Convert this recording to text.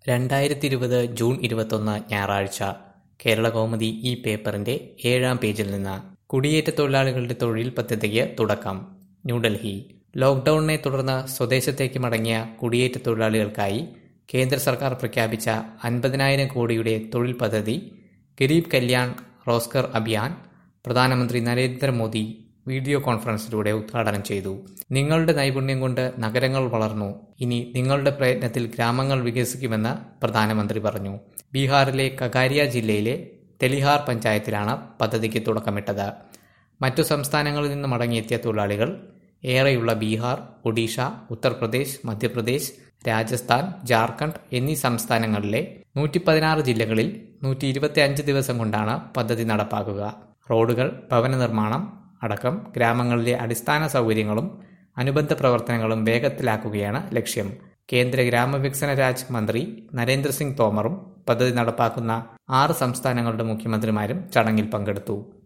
രണ്ടായിരത്തി ഇരുപത് ജൂൺ ഇരുപത്തൊന്ന് ഞായറാഴ്ച കേരളകൗമുദി ഈ പേപ്പറിന്റെ ഏഴാം പേജിൽ നിന്ന് കുടിയേറ്റ തൊഴിലാളികളുടെ തൊഴിൽ പദ്ധതിക്ക് തുടക്കം ന്യൂഡൽഹി ലോക്ഡൌണിനെ തുടർന്ന് സ്വദേശത്തേക്ക് മടങ്ങിയ കുടിയേറ്റ തൊഴിലാളികൾക്കായി കേന്ദ്ര സർക്കാർ പ്രഖ്യാപിച്ച അൻപതിനായിരം കോടിയുടെ തൊഴിൽ പദ്ധതി ഗരീബ് കല്യാൺ റോസ്കർ അഭിയാൻ പ്രധാനമന്ത്രി നരേന്ദ്രമോദി വീഡിയോ കോൺഫറൻസിലൂടെ ഉദ്ഘാടനം ചെയ്തു നിങ്ങളുടെ നൈപുണ്യം കൊണ്ട് നഗരങ്ങൾ വളർന്നു ഇനി നിങ്ങളുടെ പ്രയത്നത്തിൽ ഗ്രാമങ്ങൾ വികസിക്കുമെന്ന് പ്രധാനമന്ത്രി പറഞ്ഞു ബീഹാറിലെ കഗാരിയ ജില്ലയിലെ തെലിഹാർ പഞ്ചായത്തിലാണ് പദ്ധതിക്ക് തുടക്കമിട്ടത് മറ്റു സംസ്ഥാനങ്ങളിൽ നിന്ന് മടങ്ങിയെത്തിയ തൊഴിലാളികൾ ഏറെയുള്ള ബീഹാർ ഒഡീഷ ഉത്തർപ്രദേശ് മധ്യപ്രദേശ് രാജസ്ഥാൻ ജാർഖണ്ഡ് എന്നീ സംസ്ഥാനങ്ങളിലെ നൂറ്റി പതിനാറ് ജില്ലകളിൽ നൂറ്റി ഇരുപത്തി അഞ്ച് ദിവസം കൊണ്ടാണ് പദ്ധതി നടപ്പാക്കുക റോഡുകൾ ഭവന നിർമ്മാണം അടക്കം ഗ്രാമങ്ങളിലെ അടിസ്ഥാന സൗകര്യങ്ങളും അനുബന്ധ പ്രവർത്തനങ്ങളും വേഗത്തിലാക്കുകയാണ് ലക്ഷ്യം കേന്ദ്ര ഗ്രാമവികസന രാജ് മന്ത്രി നരേന്ദ്രസിംഗ് തോമറും പദ്ധതി നടപ്പാക്കുന്ന ആറ് സംസ്ഥാനങ്ങളുടെ മുഖ്യമന്ത്രിമാരും ചടങ്ങിൽ പങ്കെടുത്തു